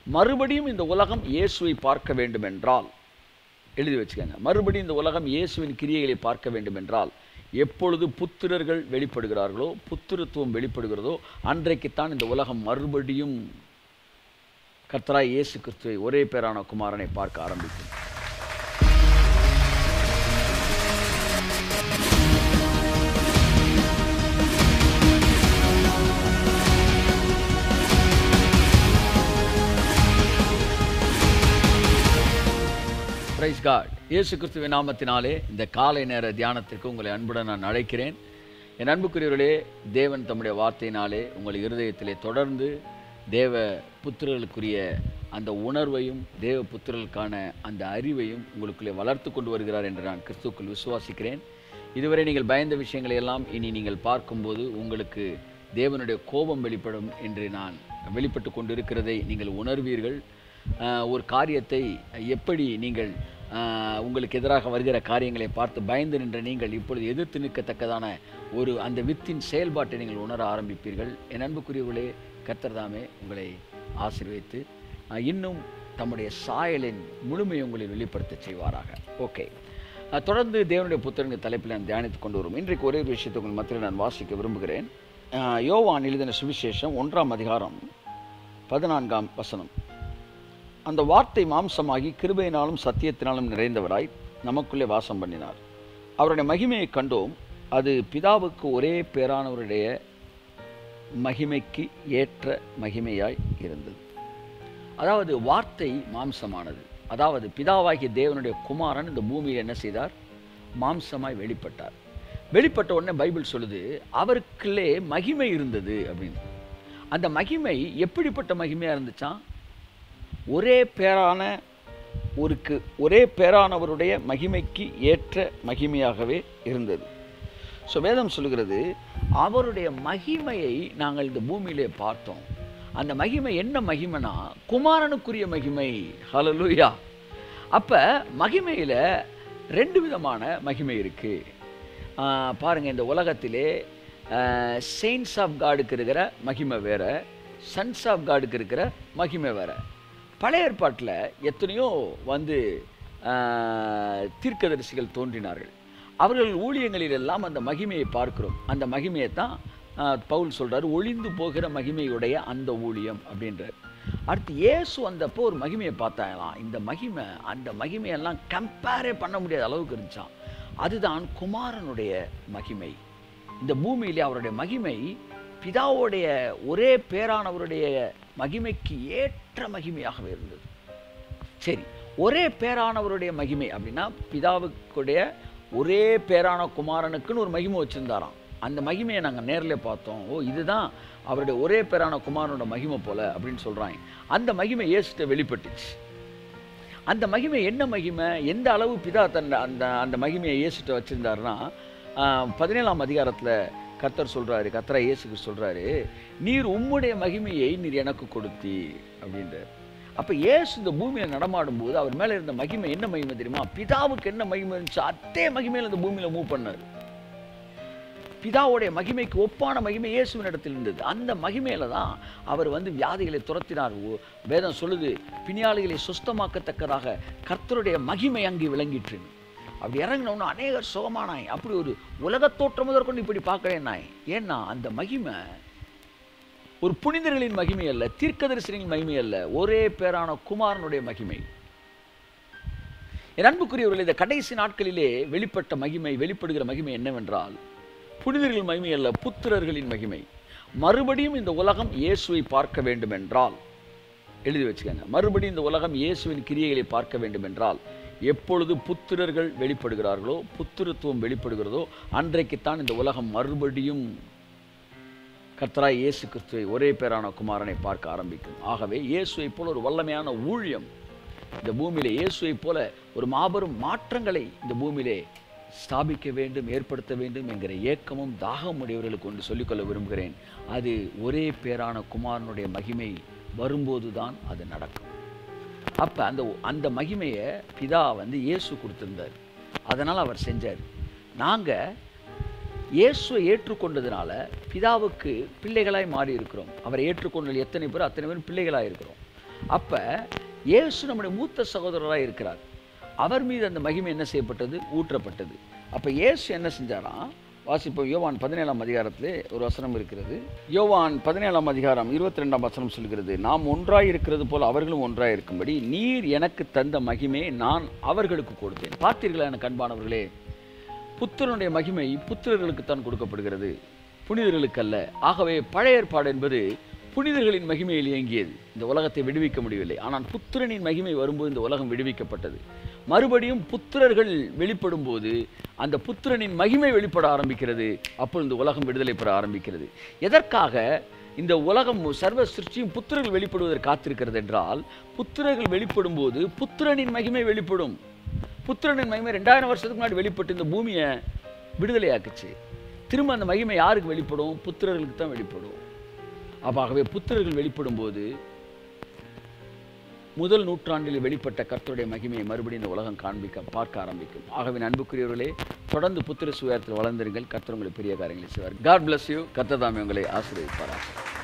மறுபடியும் இந்த உலகம் இயேசுவை பார்க்க வேண்டும் என்றால் எழுதி வச்சுக்கோங்க மறுபடியும் இந்த உலகம் இயேசுவின் கிரியைகளை பார்க்க வேண்டும் என்றால் எப்பொழுது புத்திரர்கள் வெளிப்படுகிறார்களோ புத்திரத்துவம் வெளிப்படுகிறதோ அன்றைக்குத்தான் இந்த உலகம் மறுபடியும் கர்த்தராய் இயேசு கிறிஸ்துவை ஒரே பேரான குமாரனை பார்க்க ஆரம்பிக்கும் பிரைஸ் காட் இயேசு கிறிஸ்துவின் நாமத்தினாலே இந்த காலை நேர தியானத்திற்கு உங்களை அன்புடன் நான் அழைக்கிறேன் என் அன்புக்குரியவர்களே தேவன் தம்முடைய வார்த்தையினாலே உங்கள் இருதயத்திலே தொடர்ந்து தேவ புத்திரர்களுக்குரிய அந்த உணர்வையும் தேவ புத்திரர்களுக்கான அந்த அறிவையும் உங்களுக்குள்ளே வளர்த்து கொண்டு வருகிறார் என்று நான் கிறிஸ்துக்குள் விசுவாசிக்கிறேன் இதுவரை நீங்கள் பயந்த விஷயங்களை எல்லாம் இனி நீங்கள் பார்க்கும்போது உங்களுக்கு தேவனுடைய கோபம் வெளிப்படும் என்று நான் வெளிப்பட்டு கொண்டிருக்கிறதை நீங்கள் உணர்வீர்கள் ஆஹ் ஒரு காரியத்தை எப்படி நீங்கள் ஆஹ் உங்களுக்கு எதிராக வருகிற காரியங்களை பார்த்து பயந்து நின்ற நீங்கள் இப்பொழுது எதிர்த்து நிற்கத்தக்கதான ஒரு அந்த வித்தின் செயல்பாட்டை நீங்கள் உணர ஆரம்பிப்பீர்கள் என் அன்புக்குரியவர்களே கர்த்தர்தாமே உங்களை ஆசீர்வதித்து ஆஹ் இன்னும் தம்முடைய சாயலின் முழுமையை உங்களை வெளிப்படுத்த செய்வாராக ஓகே ஆஹ் தொடர்ந்து தேவனுடைய புத்தகங்கள் தலைப்பில் நான் தியானித்துக் கொண்டு வரும் இன்றைக்கு ஒரே ஒரு விஷயத்தை உங்கள் மத்தியில் நான் வாசிக்க விரும்புகிறேன் ஆஹ் யோவான் எழுதின சுவிசேஷம் ஒன்றாம் அதிகாரம் பதினான்காம் வசனம் அந்த வார்த்தை மாம்சமாகி கிருபையினாலும் சத்தியத்தினாலும் நிறைந்தவராய் நமக்குள்ளே வாசம் பண்ணினார் அவருடைய மகிமையை கண்டோம் அது பிதாவுக்கு ஒரே பேரானவருடைய மகிமைக்கு ஏற்ற மகிமையாய் இருந்தது அதாவது வார்த்தை மாம்சமானது அதாவது பிதாவாகிய தேவனுடைய குமாரன் இந்த பூமியில் என்ன செய்தார் மாம்சமாய் வெளிப்பட்டார் வெளிப்பட்ட உடனே பைபிள் சொல்லுது அவருக்குள்ளே மகிமை இருந்தது அப்படின்னு அந்த மகிமை எப்படிப்பட்ட மகிமையாக இருந்துச்சான் ஒரே பேரான ஒருக்கு ஒரே பேரானவருடைய மகிமைக்கு ஏற்ற மகிமையாகவே இருந்தது ஸோ வேதம் சொல்லுகிறது அவருடைய மகிமையை நாங்கள் இந்த பூமியிலே பார்த்தோம் அந்த மகிமை என்ன மகிமைனா குமாரனுக்குரிய மகிமை ஹalleluya அப்போ மகிமையில் ரெண்டு விதமான மகிமை இருக்குது பாருங்கள் இந்த உலகத்திலே செயின்ஸ் ஆஃப் காடுக்கு இருக்கிற மகிமை வேற சன்ஸ் ஆஃப் காடுக்கு இருக்கிற மகிமை வேற பழைய ஏற்பாட்டில் எத்தனையோ வந்து ஆஹ், தீர்க்கதரிசிகள் தோன்றினார்கள் அவர்கள் ஊழியங்களில் எல்லாம் அந்த மகிமையை பார்க்கிறோம் அந்த மகிமையை தான் ஆஹ், பவுல் சொல்றார் ஒளிந்து போகிற மகிமையுடைய அந்த ஊழியம் அப்படின்றார் அடுத்து இயேசு வந்தப்போ ஒரு மகிமையை பார்த்தாங்களாம் இந்த மகிமை அந்த மகிமையெல்லாம் கம்பேரே பண்ண முடியாத அளவுக்கு இருந்துச்சான் அதுதான் குமாரனுடைய மகிமை இந்த பூமியிலே அவருடைய மகிமை பிதாவுடைய ஒரே பேரானவருடைய மகிமைக்கு ஏற்ற மகிமையாகவே இருந்தது சரி ஒரே பேரானவருடைய மகிமை அப்படின்னா பிதாவுக்குடைய ஒரே பேரான குமாரனுக்குன்னு ஒரு மகிமை வச்சுருந்தாராம் அந்த மகிமையை நாங்கள் நேரில் பார்த்தோம் ஓ இதுதான் அவருடைய ஒரே பேரான குமாரனோட மகிமை போல அப்படின்னு சொல்கிறாங்க அந்த மகிமை இயேசுட்ட வெளிப்பட்டுச்சு அந்த மகிமை என்ன மகிமை எந்த அளவு பிதா தன் அந்த அந்த மகிமையை இயேசுட்ட வச்சுருந்தாருன்னா பதினேழாம் அதிகாரத்தில் கர்த்தர் சொல்கிறாரு கர்த்தரா இயேசுக்கு சொல்கிறாரு நீர் உம்முடைய மகிமையை நீர் எனக்கு கொடுத்தி அப்படின்றார் அப்போ இயேசு இந்த பூமியில் நடமாடும் போது அவர் மேலே இருந்த மகிமை என்ன மகிமை தெரியுமா பிதாவுக்கு என்ன மகிமை இருந்துச்சு அதே மகிமையில் இந்த பூமியில் மூவ் பண்ணார் பிதாவுடைய மகிமைக்கு ஒப்பான மகிமை இயேசுவின் இடத்தில் இருந்தது அந்த மகிமையில தான் அவர் வந்து வியாதிகளை துரத்தினார் ஓ- வேதம் சொல்லுது பிணியாளிகளை சுஸ்தமாக்கத்தக்கதாக கர்த்தருடைய மகிமை அங்கே விளங்கிற்று அப்படி இறங்கினோன்னு அநேகர் சுகமானாய் அப்படி ஒரு உலகத்தோற்றம் முதற்கொண்டு இப்படி பார்க்கறேன்னாய் ஏன்னா அந்த மகிமை ஒரு புனிதர்களின் மகிமை அல்ல தீர்க்கதரிசனின் மகிமை அல்ல ஒரே பேரான குமாரனுடைய மகிமை என் அன்புக்குரியவர்கள் இந்த கடைசி நாட்களிலே வெளிப்பட்ட மகிமை வெளிப்படுகிற மகிமை என்னவென்றால் புனிதர்களின் மகிமை அல்ல புத்திரர்களின் மகிமை மறுபடியும் இந்த உலகம் இயேசுவை பார்க்க வேண்டும் என்றால் எழுதி வச்சுக்கோங்க மறுபடியும் இந்த உலகம் இயேசுவின் கிரியைகளை பார்க்க வேண்டும் என்றால் எப்பொழுது புத்திரர்கள் வெளிப்படுகிறார்களோ புத்திரத்துவம் வெளிப்படுகிறதோ அன்றைக்குத்தான் இந்த உலகம் மறுபடியும் கர்த்தராய் இயேசு கிறிஸ்துவை ஒரே பேரான குமாரனை பார்க்க ஆரம்பிக்கும் ஆகவே இயேசுவை போல ஒரு வல்லமையான ஊழியம் இந்த பூமியிலே இயேசுவை போல ஒரு மாபெரும் மாற்றங்களை இந்த பூமியிலே ஸ்தாபிக்க வேண்டும் ஏற்படுத்த வேண்டும் என்கிற ஏக்கமும் தாகம் உடையவர்களுக்கு ஒன்று சொல்லிக்கொள்ள விரும்புகிறேன் அது ஒரே பேரான குமாரனுடைய மகிமை வரும்போது தான் அது நடக்கும் அப்போ அந்த அந்த மகிமையை பிதா வந்து இயேசு கொடுத்திருந்தார் அதனால் அவர் செஞ்சார் நாங்கள் இயேசுவை ஏற்றுக்கொண்டதுனால பிதாவுக்கு பிள்ளைகளாய் மாறி இருக்கிறோம் அவரை ஏற்றுக்கொண்ட எத்தனை பேர் அத்தனை பேர் பிள்ளைகளாக இருக்கிறோம் அப்போ இயேசு நம்முடைய மூத்த சகோதரராக இருக்கிறார் அவர் மீது அந்த மகிமை என்ன செய்யப்பட்டது ஊற்றப்பட்டது அப்போ இயேசு என்ன செஞ்சாராம் வாசிப்போம் யோவான் பதினேழாம் அதிகாரத்திலே ஒரு வசனம் இருக்கிறது யோவான் பதினேழாம் அதிகாரம் இருபத்தி ரெண்டாம் வசனம் சொல்கிறது நாம் ஒன்றாய் இருக்கிறது போல் அவர்களும் ஒன்றாய் இருக்கும்படி நீர் எனக்கு தந்த மகிமை நான் அவர்களுக்கு கொடுத்தேன் பார்த்தீர்களா எனக்கு அன்பானவர்களே புத்திரனுடைய மகிமை புத்திரர்களுக்கு தான் கொடுக்கப்படுகிறது புனிதர்களுக்கு அல்ல ஆகவே பழைய ஏற்பாடு என்பது புனிதர்களின் மகிமையில் இயங்கியது இந்த உலகத்தை விடுவிக்க முடியவில்லை ஆனால் புத்திரனின் மகிமை வரும்போது இந்த உலகம் விடுவிக்கப்பட்டது மறுபடியும் புத்திரர்கள் வெளிப்படும் போது அந்த புத்திரனின் மகிமை வெளிப்பட ஆரம்பிக்கிறது அப்பொழுது இந்த உலகம் விடுதலை பெற ஆரம்பிக்கிறது எதற்காக இந்த உலகம் சர்வ சிருஷ்டியும் புத்திரர்கள் வெளிப்படுவதற்கு காத்திருக்கிறது என்றால் புத்திரர்கள் வெளிப்படும் போது புத்திரனின் மகிமை வெளிப்படும் புத்திரனின் மகிமை ரெண்டாயிரம் வருஷத்துக்கு முன்னாடி வெளிப்பட்டு இந்த பூமியை விடுதலையாக்குச்சு திரும்ப அந்த மகிமை யாருக்கு வெளிப்படும் புத்திரர்களுக்கு தான் வெளிப்படும் அப்ப ஆகவே புத்திரர்கள் வெளிப்படும் போது முதல் நூற்றாண்டில் வெளிப்பட்ட கர்த்தருடைய மகிமையை மறுபடியும் இந்த உலகம் காண்பிக்க பார்க்க ஆரம்பிக்கும் ஆகவே அன்புக்குரியவர்களே தொடர்ந்து புத்திர சுயத்தில் வளர்ந்திருங்கள் கர்த்தர் உங்களை பெரிய காரியங்களை செய்வார் காட் bless யூ கர்த்தர் தாமே உங்களை ஆசீர்வதிப்பாராக